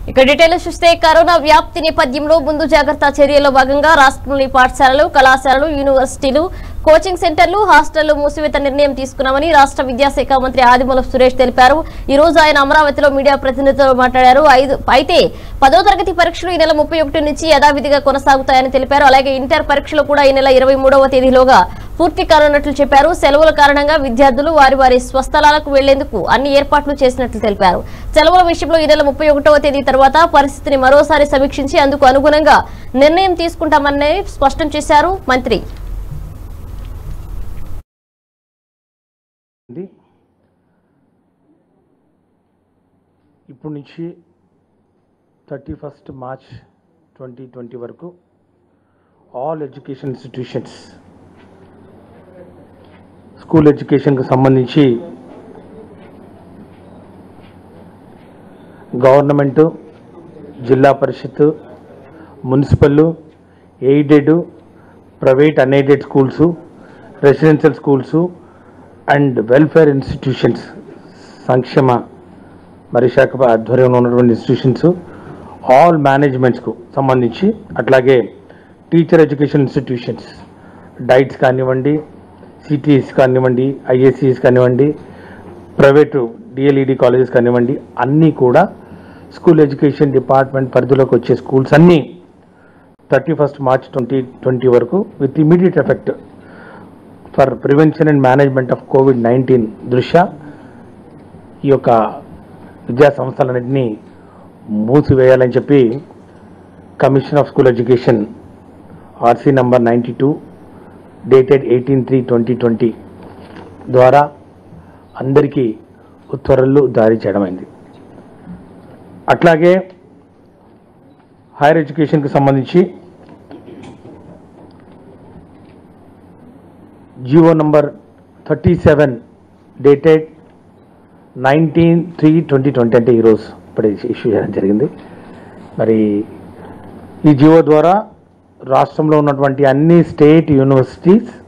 ఇక డీటెయిల్స్ చూస్తే కరోనా వ్యాప్తి నేపథ్యంలో ముందు జాగ్రత్త చర్యల్లో భాగంగా రాష్ట్రంలోని పాఠశాలలు కళాశాలలు యూనివర్సిటీలు కోచింగ్ సెంటర్లు హాస్టళ్లు మూసివేత నిర్ణయం తీసుకున్నామని రాష్ట్ర విద్యాశాఖ మంత్రి ఆదిమూలపు సురేష్ తెలిపారు ఈ రోజు ఆయన అమరావతిలో మీడియా ప్రతినిధులతో మాట్లాడారు ఐదు అయితే పదో తరగతి పరీక్షలు ఈ నెల ముప్పై ఒకటి నుంచి యథావిధిగా కొనసాగుతాయని తెలిపారు అలాగే ఇంటర్ పరీక్షలు కూడా ఈ నెల ఇరవై మూడవ తేదీలోగా పూర్తి కానున్నట్లు చెప్పారు సెలవుల కారణంగా విద్యార్థులు వారి వారి స్వస్థలాలకు వెళ్లేందుకు అన్ని ఏర్పాట్లు చేసినట్లు తెలిపారు సెలవుల విషయంలో ఈ నెల ముప్పై ఒకటవ తేదీ తర్వాత పరిస్థితిని మరోసారి సమీక్షించి అందుకు అనుగుణంగా నిర్ణయం తీసుకుంటామని స్పష్టం చేశారు మంత్రి ఉంది ఇప్పుడు నుంచి thirty first March twenty twenty వరకు ఆల్ ఎడ్యుకేషన్ ఇన్స్టిట్యూషన్స్ స్కూల్ ఎడ్యుకేషన్కి సంబంధించి government Zilla Parishad municipal aided private unaided schools residential schools and welfare institutions సంక్షేమ మరి శాఖ ఆధ్వర్యంలో ఉన్నటువంటి ఇన్స్టిట్యూషన్స్ ఆల్ మేనేజ్మెంట్స్కు సంబంధించి అట్లాగే టీచర్ ఎడ్యుకేషన్ ఇన్స్టిట్యూషన్స్ డైట్స్ కానివ్వండి సిటీఎస్ కానివ్వండి ఐఏసీఎస్ కానివ్వండి ప్రైవేటు డిఎల్ఈడి కాలేజెస్ కానివ్వండి అన్నీ కూడా స్కూల్ ఎడ్యుకేషన్ డిపార్ట్మెంట్ పరిధిలోకి వచ్చే స్కూల్స్ అన్నీ thirty first March twenty twenty వరకు with immediate effect for prevention and management of COVID nineteen దృష్ట్యా ఈ యొక్క విద్యా సంస్థలన్నింటినీ మూసివేయాలని చెప్పి commission of school education RC number ninety two dated eighteen three twenty twenty ద్వారా అందరికీ ఉత్తర్వులు జారీ చేయడమైంది అట్లాగే హైయర్ ఎడ్యుకేషన్కి సంబంధించి GO number thirty seven dated nineteen three twenty twenty అంటే ఈరోజు ఇప్పుడు ఇష్యూ చేయడం జరిగింది మరి ఈ జియో ద్వారా రాష్ట్రంలో ఉన్నటువంటి అన్ని స్టేట్ యూనివర్సిటీస్